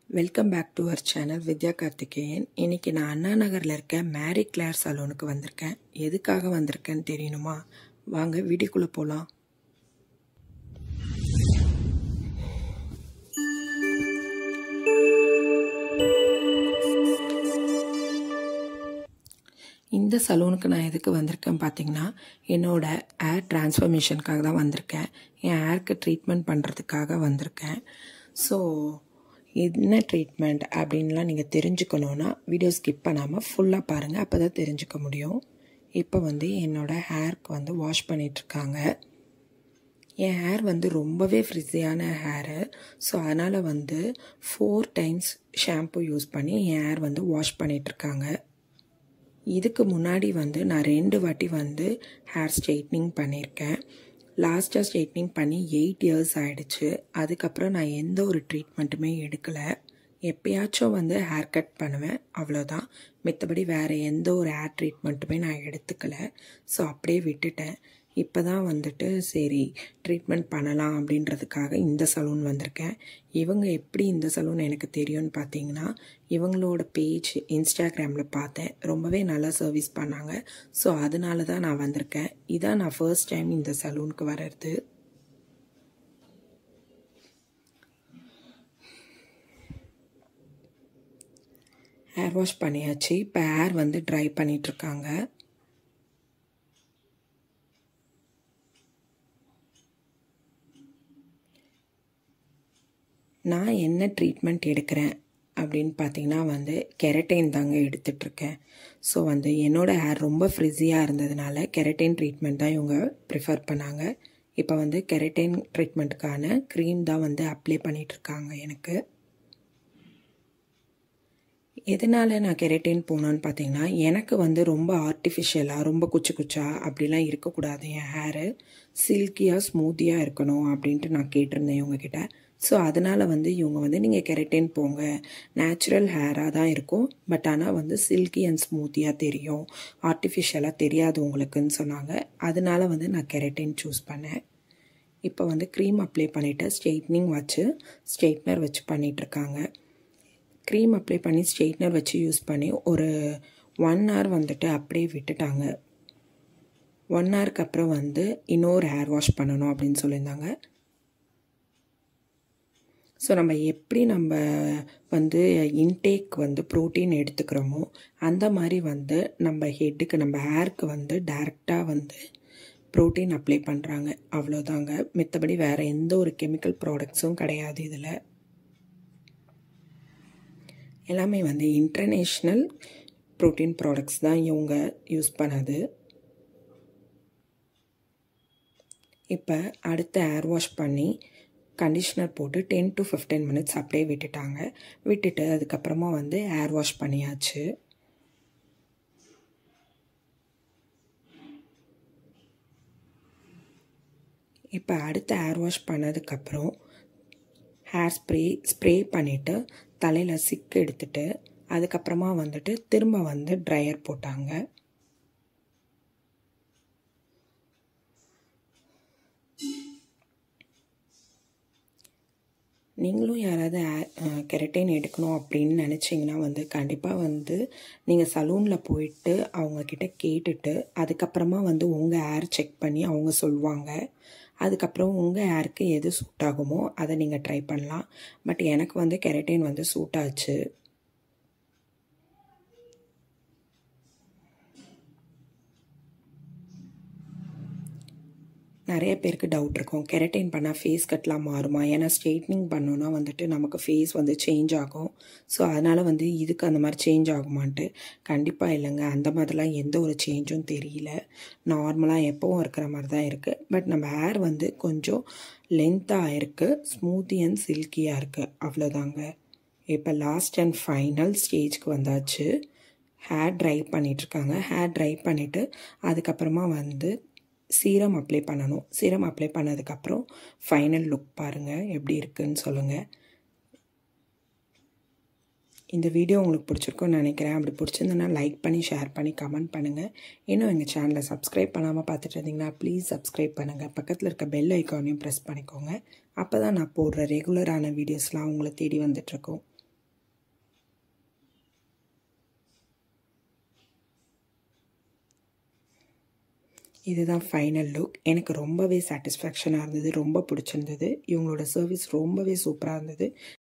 welcome back to our channel Vidya Karthikeyan இன்னைக்கு நான் அண்ணா நகரில் இருக்க மேரி கிளார் சலூனுக்கு வந்திருக்கேன் எதுக்காக வந்திருக்கேன்னு தெரியணுமா வாங்க வீடியோக்குள்ளே போகலாம் இந்த சலூனுக்கு நான் எதுக்கு வந்திருக்கேன் பார்த்தீங்கன்னா என்னோட ஏர் டிரான்ஸ்ஃபர்மேஷனுக்காக தான் வந்திருக்கேன் என் ஏருக்கு ட்ரீட்மெண்ட் பண்ணுறதுக்காக வந்திருக்கேன் ஸோ என்ன ட்ரீட்மெண்ட் அப்படின்லாம் நீங்கள் தெரிஞ்சுக்கணுன்னா வீடியோ ஸ்கிப் பண்ணாமல் ஃபுல்லாக பாருங்கள் அப்போ தான் தெரிஞ்சுக்க முடியும் இப்போ வந்து என்னோடய ஹேருக்கு வந்து வாஷ் பண்ணிகிட்ருக்காங்க என் ஹேர் வந்து ரொம்பவே ஃப்ரிஸியான ஹேரு ஸோ அதனால் வந்து ஃபோர் டைம்ஸ் ஷாம்பு யூஸ் பண்ணி என் ஹேர் வந்து வாஷ் பண்ணிகிட்ருக்காங்க இதுக்கு முன்னாடி வந்து நான் ரெண்டு வாட்டி வந்து ஹேர் ஸ்ட்ரெயிட்னிங் பண்ணியிருக்கேன் லாஸ்ட்டாக ஸ்ட்ரெயிட்னிங் பண்ணி எயிட் இயர்ஸ் ஆகிடுச்சு அதுக்கப்புறம் நான் எந்த ஒரு ட்ரீட்மெண்ட்டுமே எடுக்கலை எப்பயாச்சும் வந்து ஹேர் கட் பண்ணுவேன் அவ்வளோதான் மித்தபடி வேறு எந்த ஒரு ஹேர் ட்ரீட்மெண்ட்டுமே நான் எடுத்துக்கலை ஸோ அப்படியே விட்டுட்டேன் இப்போ தான் வந்துட்டு சரி ட்ரீட்மெண்ட் பண்ணலாம் அப்படின்றதுக்காக இந்த சலூன் வந்திருக்கேன் இவங்க எப்படி இந்த சலூன் எனக்கு தெரியும்னு பார்த்தீங்கன்னா இவங்களோட பேஜ் இன்ஸ்டாகிராமில் பார்த்தேன் ரொம்பவே நல்லா சர்வீஸ் பண்ணாங்க ஸோ அதனால தான் நான் வந்திருக்கேன் இதான் நான் ஃபர்ஸ்ட் டைம் இந்த சலூனுக்கு வர்றது ஹேர் வாஷ் பண்ணியாச்சு இப்போ ஹேர் வந்து ட்ரை பண்ணிகிட்ருக்காங்க நான் என்ன ட்ரீட்மெண்ட் எடுக்கிறேன் அப்படின்னு பார்த்தீங்கன்னா வந்து கெரட்டைன் தாங்க எடுத்துட்ருக்கேன் ஸோ வந்து என்னோடய ஹேர் ரொம்ப ஃப்ரிஸியாக இருந்ததுனால கெரட்டைன் ட்ரீட்மெண்ட் தான் இவங்க ப்ரிஃபர் பண்ணாங்க இப்போ வந்து கெரட்டைன் ட்ரீட்மெண்ட்டுக்கான க்ரீம் தான் வந்து அப்ளை பண்ணிகிட்ருக்காங்க எனக்கு எதனால் நான் கெரட்டின் போனோன்னு பார்த்தீங்கன்னா எனக்கு வந்து ரொம்ப ஆர்டிஃபிஷியலாக ரொம்ப குச்சி குச்சா அப்படிலாம் இருக்கக்கூடாது என் ஹேரு சில்கியாக ஸ்மூத்தியாக இருக்கணும் அப்படின்ட்டு நான் கேட்டிருந்தேன் இவங்கக்கிட்ட ஸோ அதனால் வந்து இவங்க வந்து நீங்கள் கெரட்டின் போங்க நேச்சுரல் ஹேராக தான் இருக்கும் பட் ஆனால் வந்து சில்கி அண்ட் ஸ்மூத்தியாக தெரியும் ஆர்டிஃபிஷியலாக தெரியாது உங்களுக்குன்னு சொன்னாங்க அதனால வந்து நான் கெரட்டின் சூஸ் பண்ணேன் இப்போ வந்து க்ரீம் அப்ளை பண்ணிவிட்டு ஸ்ட்ரெயிட்னிங் வச்சு ஸ்ட்ரெயிட்னர் வச்சு பண்ணிகிட்ருக்காங்க க்ரீம் அப்ளை பண்ணி ஸ்ட்ரெயிட்னர் வச்சு யூஸ் பண்ணி ஒரு ஒன் ஹவர் வந்துட்டு அப்படியே விட்டுட்டாங்க ஒன் ஹவருக்கு அப்புறம் வந்து இன்னொரு ஹேர் வாஷ் பண்ணணும் அப்படின்னு சொல்லியிருந்தாங்க ஸோ நம்ம எப்படி நம்ம வந்து இன்டேக் வந்து ப்ரோட்டீன் எடுத்துக்கிறோமோ அந்த மாதிரி வந்து நம்ம ஹெட்டுக்கு நம்ம ஹேருக்கு வந்து டைரெக்டாக வந்து ப்ரோட்டீன் அப்ளை பண்ணுறாங்க அவ்வளோதாங்க மித்தபடி வேறு எந்த ஒரு கெமிக்கல் ப்ராடக்ட்ஸும் கிடையாது இதில் எல்லாமே வந்து இன்டர்நேஷ்னல் ப்ரோட்டீன் ப்ராடக்ட்ஸ் தான் இவங்க யூஸ் பண்ணது இப்போ அடுத்து ஹேர் வாஷ் பண்ணி கண்டிஷ்னர் போட்டு டென் டு ஃபிஃப்டீன் மினிட்ஸ் அப்படியே விட்டுட்டாங்க விட்டுட்டு அதுக்கப்புறமா வந்து ஹேர் வாஷ் பண்ணியாச்சு இப்போ அடுத்து ஹேர் வாஷ் பண்ணதுக்கப்புறம் ஹேர் ஸ்ப்ரே ஸ்ப்ரே பண்ணிவிட்டு தலையில் சிக்கு எடுத்துட்டு அதுக்கப்புறமா வந்துட்டு திரும்ப வந்து ட்ரையர் போட்டாங்க நீங்களும் யாராவது கெரட்டைன் எடுக்கணும் அப்படின்னு நினச்சிங்கன்னா வந்து கண்டிப்பாக வந்து நீங்கள் சலூனில் போயிட்டு அவங்கக்கிட்ட கேட்டுட்டு அதுக்கப்புறமா வந்து உங்கள் ஹேர் செக் பண்ணி அவங்க சொல்லுவாங்க அதுக்கப்புறம் உங்கள் ஹேருக்கு எது சூட் ஆகுமோ அதை நீங்கள் ட்ரை பண்ணலாம் பட் எனக்கு வந்து கெரட்டின் வந்து சூட் ஆச்சு நிறைய பேருக்கு டவுட் இருக்கும் கெரட்டின் பண்ணால் ஃபேஸ் கட்லாம் மாறுமா ஏன்னா ஸ்ட்ரெயிட்னிங் பண்ணோன்னா வந்துட்டு நமக்கு ஃபேஸ் வந்து சேஞ்ச் ஆகும் ஸோ அதனால் வந்து இதுக்கு அந்த மாதிரி சேஞ்ச் ஆகுமான்ட்டு கண்டிப்பாக இல்லைங்க அந்த மாதிரிலாம் எந்த ஒரு சேஞ்சும் தெரியல நார்மலாக எப்போவும் இருக்கிற மாதிரி தான் இருக்குது பட் நம்ம ஹேர் வந்து கொஞ்சம் லென்த்தாக இருக்குது ஸ்மூத்தி அண்ட் சில்கியாக இருக்குது அவ்வளோதாங்க இப்போ லாஸ்ட் அண்ட் ஃபைனல் ஸ்டேஜ்க்கு வந்தாச்சு ஹேர் ட்ரை பண்ணிகிட்ருக்காங்க ஹேர் ட்ரை பண்ணிவிட்டு அதுக்கப்புறமா வந்து சீரம் அப்ளை பண்ணணும் சீரம் அப்ளை பண்ணதுக்கப்புறம் ஃபைனல் லுக் பாருங்கள் எப்படி இருக்குன்னு சொல்லுங்கள் இந்த வீடியோ உங்களுக்கு பிடிச்சிருக்குன்னு நினைக்கிறேன் அப்படி பிடிச்சிருந்தனா லைக் பண்ணி ஷேர் பண்ணி கமெண்ட் பண்ணுங்கள் இன்னும் எங்கள் சேனலை சப்ஸ்கிரைப் பண்ணாமல் பார்த்துட்டு இருந்தீங்கன்னா ப்ளீஸ் சப்ஸ்கிரைப் பண்ணுங்கள் பக்கத்தில் இருக்க பெல் ஐக்கானையும் ப்ரெஸ் பண்ணிக்கோங்க அப்போ தான் நான் போடுற ரெகுலரான வீடியோஸ்லாம் உங்களை தேடி வந்துட்ருக்கோம் இதுதான் ஃபைனல் லுக் எனக்கு ரொம்பவே சாட்டிஸ்ஃபேக்ஷனாக இருந்தது ரொம்ப பிடிச்சிருந்தது இவங்களோட சர்வீஸ் ரொம்பவே சூப்பராக இருந்தது